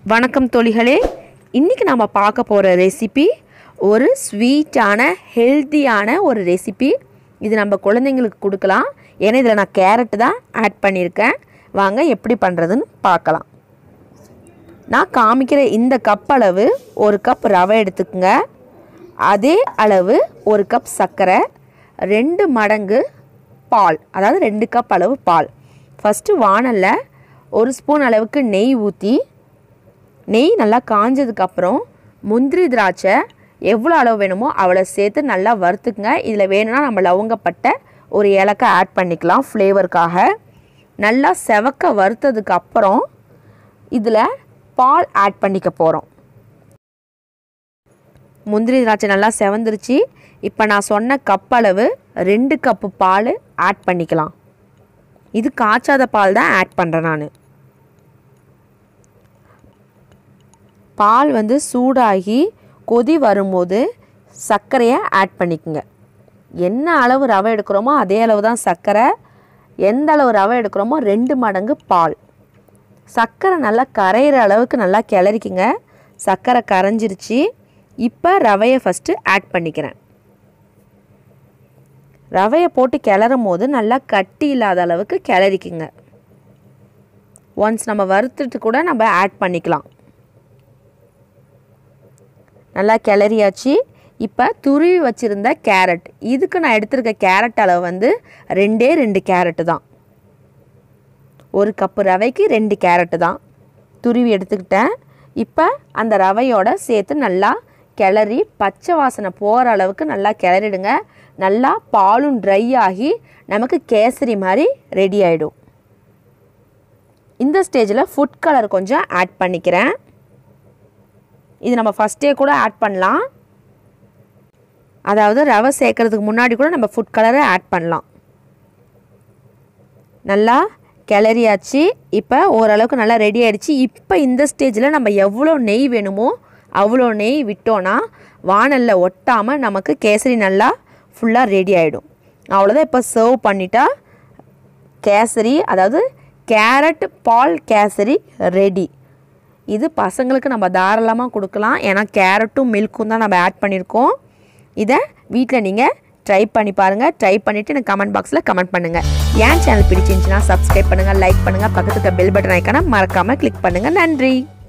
வணக்கம் தோழிகளே இன்றைக்கி நம்ம பார்க்க போகிற ரெசிபி ஒரு ஸ்வீட்டான ஹெல்த்தியான ஒரு ரெசிபி இது நம்ம குழந்தைங்களுக்கு கொடுக்கலாம் ஏன்னா இதில் நான் கேரட் தான் ஆட் பண்ணியிருக்கேன் வாங்க எப்படி பண்ணுறதுன்னு பார்க்கலாம் நான் காமிக்கிற இந்த கப் அளவு ஒரு கப் ரவை எடுத்துக்கோங்க அதே அளவு ஒரு கப் சர்க்கரை ரெண்டு மடங்கு பால் அதாவது ரெண்டு கப் அளவு பால் ஃபஸ்ட்டு வானலில் ஒரு ஸ்பூன் அளவுக்கு நெய் ஊற்றி நெய் நல்லா காஞ்சதுக்கப்புறம் முந்திரி திராட்சை எவ்வளோ அளவு வேணுமோ அவ்வளோ சேர்த்து நல்லா வறுத்துக்குங்க இதில் வேணும்னா நம்ம லவங்கப்பட்டை ஒரு ஏலக்காய் ஆட் பண்ணிக்கலாம் ஃப்ளேவருக்காக நல்லா செவக்க வறுத்ததுக்கு அப்புறம் இதில் பால் ஆட் பண்ணிக்க போகிறோம் முந்திரி திராட்சை நல்லா செவந்துருச்சு இப்போ நான் சொன்ன கப் அளவு ரெண்டு கப்பு பால் ஆட் பண்ணிக்கலாம் இது காய்ச்சாத பால் தான் ஆட் பண்ணுறேன் நான் பால் வந்து சூடாகி கொதி வரும்போது சர்க்கரையை ஆட் பண்ணிக்கோங்க என்ன அளவு ரவை எடுக்கிறோமோ அதே அளவு தான் சர்க்கரை எந்த அளவு ரவை எடுக்கிறோமோ ரெண்டு மடங்கு பால் சர்க்கரை நல்லா கரையிற அளவுக்கு நல்லா கிளறிக்குங்க சர்க்கரை கரைஞ்சிருச்சு இப்போ ரவையை ஃபஸ்ட்டு ஆட் பண்ணிக்கிறேன் ரவையை போட்டு கிளறும் போது நல்லா கட்டி இல்லாத அளவுக்கு கிளறிக்குங்க ஒன்ஸ் நம்ம வறுத்துட்டு கூட நம்ம ஆட் பண்ணிக்கலாம் நல்லா கிளறியாச்சு இப்போ துருவி வச்சுருந்த கேரட் இதுக்கு நான் எடுத்திருக்க கேரட் அளவு வந்து ரெண்டே ரெண்டு கேரட்டு தான் ஒரு கப்பு ரவைக்கு ரெண்டு கேரட்டு தான் துருவி எடுத்துக்கிட்டேன் இப்போ அந்த ரவையோட சேர்த்து நல்லா கிளறி பச்சை வாசனை போகிற அளவுக்கு நல்லா கிளறிடுங்க நல்லா பாலும் ட்ரை ஆகி நமக்கு கேசரி மாதிரி ரெடி ஆகிடும் இந்த ஸ்டேஜில் ஃபுட் கலர் கொஞ்சம் ஆட் பண்ணிக்கிறேன் இது நம்ம ஃபஸ்ட்டே கூட ஆட் பண்ணலாம் அதாவது ரவை சேர்க்கறதுக்கு முன்னாடி கூட நம்ம ஃபுட் கலரை ஆட் பண்ணலாம் நல்லா கிளறியாச்சு இப்போ ஓரளவுக்கு நல்லா ரெடி ஆகிடுச்சு இப்போ இந்த ஸ்டேஜில் நம்ம எவ்வளோ நெய் வேணுமோ அவ்வளோ நெய் விட்டோன்னா வானலில் ஒட்டாமல் நமக்கு கேசரி நல்லா ஃபுல்லாக ரெடி ஆகிடும் அவ்வளோதான் இப்போ சர்வ் பண்ணிட்டா கேசரி அதாவது கேரட் பால் கேசரி ரெடி இது பசங்களுக்கு நம்ம தாராளமாக கொடுக்கலாம் ஏன்னா கேரட்டும் மில்க்கும் தான் நம்ம ஆட் பண்ணியிருக்கோம் இதை வீட்டில் நீங்கள் ட்ரை பண்ணி பாருங்கள் ட்ரை பண்ணிவிட்டு எனக்கு கமெண்ட் பாக்ஸில் கமெண்ட் பண்ணுங்கள் ஏன் சேனல் பிடிச்சிருந்துச்சுன்னா சப்ஸ்கிரைப் பண்ணுங்கள் லைக் பண்ணுங்கள் பக்கத்துக்கு பெல் பட்டன் ஐக்கான மறக்காமல் கிளிக் பண்ணுங்கள் நன்றி